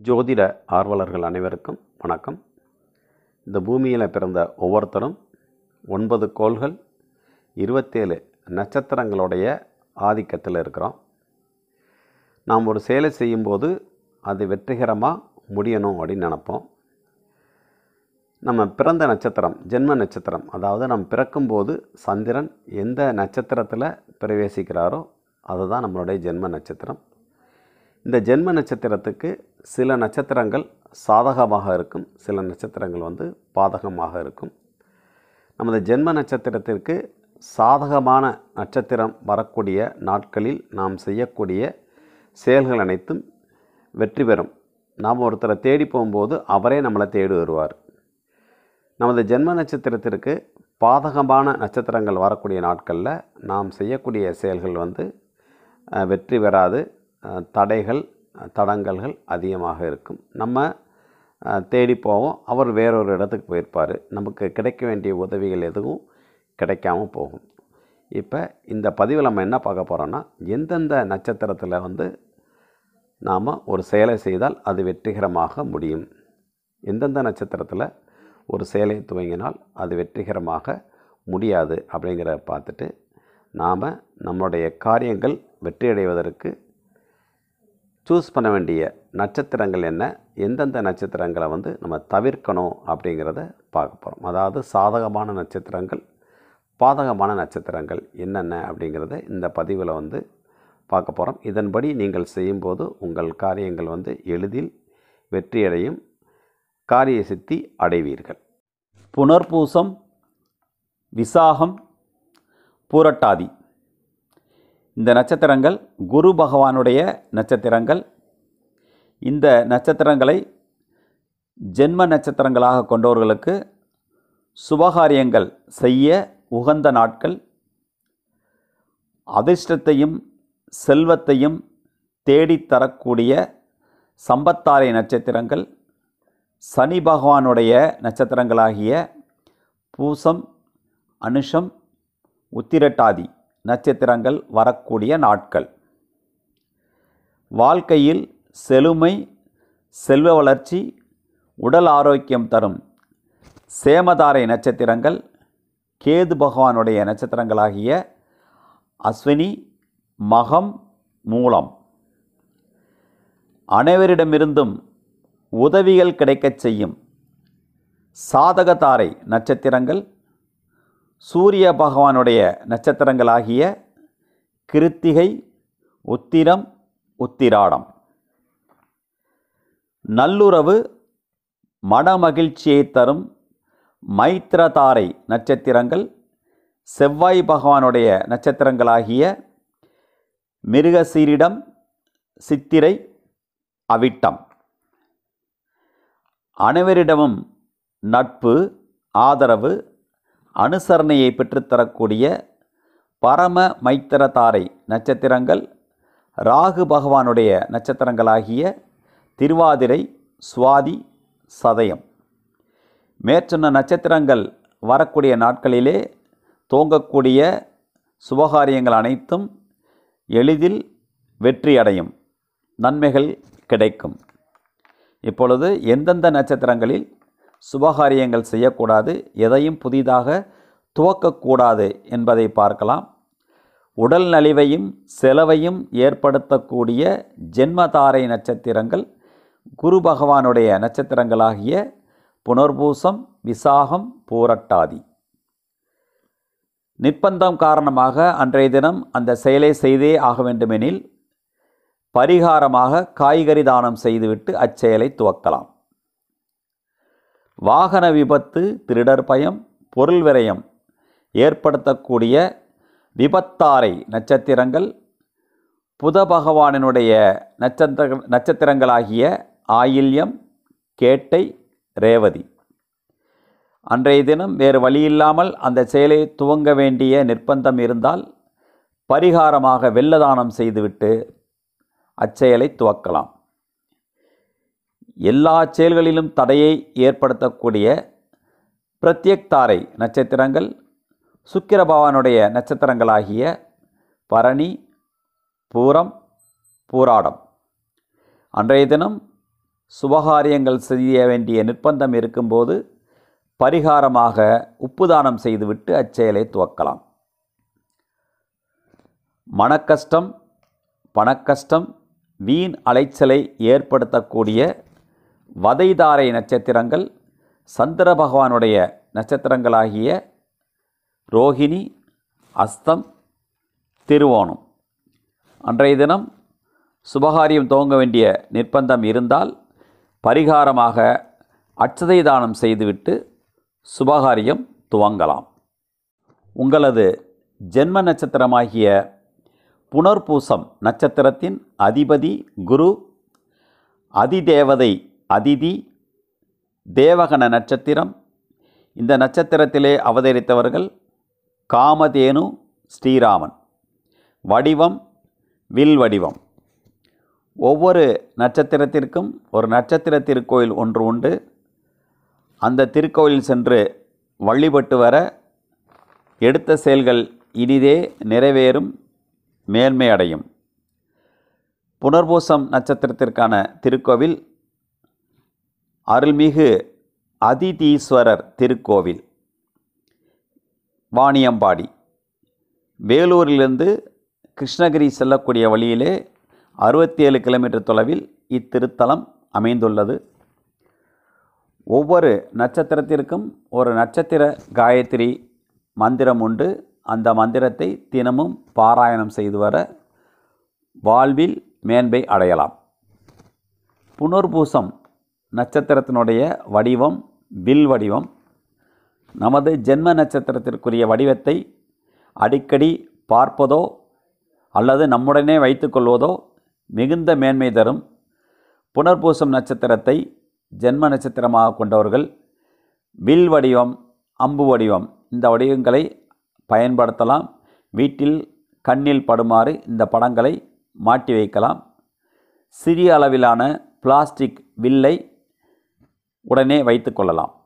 ஜோதிட ஆர்வலர்கள் அனைவருக்கும் வணக்கம் இந்த பூமியில் பிறந்த ஒவ்வொருத்தரும் ஒன்பது கோள்கள் இருபத்தேழு நட்சத்திரங்களுடைய ஆதிக்கத்தில் இருக்கிறோம் நாம் ஒரு செயலை செய்யும்போது அது வெற்றிகரமாக முடியணும் அப்படின்னு நினப்போம் நம்ம பிறந்த நட்சத்திரம் ஜென்ம நட்சத்திரம் அதாவது நம்ம பிறக்கும்போது சந்திரன் எந்த நட்சத்திரத்தில் பிரவேசிக்கிறாரோ அதுதான் நம்மளுடைய ஜென்ம நட்சத்திரம் இந்த ஜென்ம நட்சத்திரத்துக்கு சில நட்சத்திரங்கள் சாதகமாக இருக்கும் சில நட்சத்திரங்கள் வந்து பாதகமாக இருக்கும் நமது ஜென்ம நட்சத்திரத்திற்கு சாதகமான நட்சத்திரம் வரக்கூடிய நாட்களில் நாம் செய்யக்கூடிய செயல்கள் அனைத்தும் வெற்றி பெறும் நாம் ஒருத்தரை தேடி போகும்போது அவரே நம்மளை தேடி வருவார் நமது ஜென்ம நட்சத்திரத்திற்கு பாதகமான நட்சத்திரங்கள் வரக்கூடிய நாட்களில் நாம் செய்யக்கூடிய செயல்கள் வந்து அஹ், வெற்றி பெறாது அஹ், தடைகள் அஹ், தடங்கல்கள் அதிகமாக இருக்கும் நம்ம அஹ், தேடி போவோம் அவர் வேறொரு இடத்துக்கு போயிருப்பார் நமக்கு கிடைக்க வேண்டிய உதவிகள் எதுவும் கிடைக்காம போகும் இப்போ இந்த பதிவில் நம்ம என்ன பார்க்க போகிறோன்னா எந்தெந்த நட்சத்திரத்தில் வந்து நாம் ஒரு செயலை செய்தால் அது வெற்றிகரமாக முடியும் எந்தெந்த நட்சத்திரத்தில் ஒரு செயலை துவங்கினால் அது வெற்றிகரமாக முடியாது அப்படிங்கிறத பார்த்துட்டு நாம் நம்மளுடைய காரியங்கள் வெற்றியடைவதற்கு சூஸ் பண்ண வேண்டிய நட்சத்திரங்கள் என்ன எந்தெந்த நட்சத்திரங்களை வந்து நம்ம தவிர்க்கணும் அப்படிங்கிறத பார்க்க போகிறோம் அதாவது சாதகமான நட்சத்திரங்கள் பாதகமான நட்சத்திரங்கள் என்னென்ன அப்படிங்கிறத இந்த பதிவில் வந்து பார்க்க போகிறோம் இதன்படி நீங்கள் செய்யும்போது உங்கள் காரியங்கள் வந்து எளிதில் வெற்றியடையும் காரிய சித்தி அடைவீர்கள் புனர்பூசம் விசாகம் பூரட்டாதி இந்த நட்சத்திரங்கள் குரு பகவானுடைய நட்சத்திரங்கள் இந்த நட்சத்திரங்களை ஜென்ம நட்சத்திரங்களாக கொண்டவர்களுக்கு சுபகாரியங்கள் செய்ய உகந்த நாட்கள் அதிர்ஷ்டத்தையும் செல்வத்தையும் தேடித் தரக்கூடிய சம்பத்தாரை நட்சத்திரங்கள் சனி பகவானுடைய நட்சத்திரங்களாகிய பூசம் அனுஷம் உத்திரட்டாதி நட்சத்திரங்கள் வரக்கூடிய நாட்கள் வாழ்க்கையில் செழுமை செல்வ வளர்ச்சி உடல் ஆரோக்கியம் தரும் சேமதாரை நட்சத்திரங்கள் கேது பகவானுடைய நட்சத்திரங்களாகிய அஸ்வினி மகம் மூலம் அனைவரிடமிருந்தும் உதவிகள் கிடைக்கச் செய்யும் சாதகதாரை நட்சத்திரங்கள் சூரிய பகவானுடைய நட்சத்திரங்களாகிய கிருத்திகை உத்திரம் உத்திராடம் நல்லுறவு மனமகிழ்ச்சியை தரும் மைத்திரதாரை நட்சத்திரங்கள் செவ்வாய் பகவானுடைய நட்சத்திரங்களாகிய மிருகசீரிடம் சித்திரை அவிட்டம் அனைவரிடமும் நட்பு ஆதரவு அனுசரணையை பெற்றுத்தரக்கூடிய பரம மைத்திரதாரை நட்சத்திரங்கள் ராகு பகவானுடைய நட்சத்திரங்களாகிய திருவாதிரை சுவாதி சதயம் மேற்சொன்ன நட்சத்திரங்கள் வரக்கூடிய நாட்களிலே தோங்கக்கூடிய சுபகாரியங்கள் அனைத்தும் எளிதில் வெற்றியடையும் நன்மைகள் கிடைக்கும் இப்பொழுது எந்தெந்த நட்சத்திரங்களில் சுபகாரியங்கள் செய்யக்கூடாது எதையும் புதிதாக துவக்கக்கூடாது என்பதை பார்க்கலாம் உடல் நலிவையும் செலவையும் ஏற்படுத்தக்கூடிய ஜென்மதாரை நட்சத்திரங்கள் குரு பகவானுடைய நட்சத்திரங்களாகிய புனர்பூசம் விசாகம் பூரட்டாதி நிர்பந்தம் காரணமாக அன்றைய தினம் அந்த செயலை செய்தே ஆக வேண்டுமெனில் பரிகாரமாக காய்கறி தானம் செய்துவிட்டு அச்செயலை துவக்கலாம் வாகன விபத்து திருடர் பயம் பொருள் விரயம் ஏற்படுத்தக்கூடிய விபத்தாரை நட்சத்திரங்கள் புத பகவானினுடைய நட்சத்திர நட்சத்திரங்களாகிய ஆயில்யம் கேட்டை ரேவதி அன்றைய தினம் வேறு வழியில்லாமல் அந்த செயலை துவங்க வேண்டிய நிர்பந்தம் இருந்தால் பரிகாரமாக வெள்ளதானம் செய்துவிட்டு அச்செயலை துவக்கலாம் எல்லா செயல்களிலும் தடையை ஏற்படுத்தக்கூடிய பிரத்யக்தாரை நட்சத்திரங்கள் சுக்கிர பகவானுடைய நட்சத்திரங்களாகிய பரணி பூரம் பூராடம் அன்றைய தினம் சுபகாரியங்கள் செய்ய வேண்டிய நிர்பந்தம் இருக்கும்போது பரிகாரமாக உப்பு தானம் செய்துவிட்டு அச்செயலை துவக்கலாம் மனக்கஷ்டம் பணக்கஷ்டம் வீண் அலைச்சலை ஏற்படுத்தக்கூடிய வதைதாரை நட்சத்திரங்கள் சந்திர பகவானுடைய நட்சத்திரங்களாகிய ரோஹிணி அஸ்தம் திருவோணம் அன்றைய தினம் சுபகாரியம் துவங்க வேண்டிய நிர்பந்தம் இருந்தால் பரிகாரமாக அட்சதை தானம் செய்துவிட்டு சுபகாரியம் துவங்கலாம் உங்களது ஜென்ம நட்சத்திரமாகிய புனர்பூசம் நட்சத்திரத்தின் அதிபதி குரு அதிதேவதை அதிதி தேவகன நட்சத்திரம் இந்த நட்சத்திரத்திலே அவதரித்தவர்கள் காமதேனு ஸ்ரீராமன் வடிவம் வில் வடிவம் ஒவ்வொரு நட்சத்திரத்திற்கும் ஒரு நட்சத்திர திருக்கோயில் ஒன்று உண்டு அந்த திருக்கோயில் சென்று வழிபட்டு வர எடுத்த செயல்கள் இனிதே நிறைவேறும் மேன்மை அடையும் புனர்பூசம் நட்சத்திரத்திற்கான திருக்கோவில் அருள்மிகு அதிதீஸ்வரர் திருக்கோவில் வாணியம்பாடி வேலூரிலிருந்து கிருஷ்ணகிரி செல்லக்கூடிய வழியிலே அறுபத்தி ஏழு கிலோமீட்டர் தொலைவில் இத்திருத்தலம் அமைந்துள்ளது ஒவ்வொரு நட்சத்திரத்திற்கும் ஒரு நட்சத்திர காயத்ரி மந்திரம் உண்டு அந்த மந்திரத்தை தினமும் பாராயணம் செய்து வர வாழ்வில் மேன்மை அடையலாம் புனர்பூசம் நட்சத்திரத்தினுடைய வடிவம் வில் வடிவம் நமது ஜென்ம நட்சத்திரத்திற்குரிய வடிவத்தை அடிக்கடி பார்ப்பதோ அல்லது நம்முடனே வைத்துக்கொள்வதோ மிகுந்த மேன்மை தரும் புனர்பூசம் நட்சத்திரத்தை ஜென்ம நட்சத்திரமாக கொண்டவர்கள் வில் வடிவம் அம்பு வடிவம் இந்த வடிவங்களை பயன்படுத்தலாம் வீட்டில் கண்ணில் படுமாறு இந்த படங்களை மாட்டி வைக்கலாம் சிறிய அளவிலான பிளாஸ்டிக் வில்லை உடனே வைத்து கொள்ளலாம்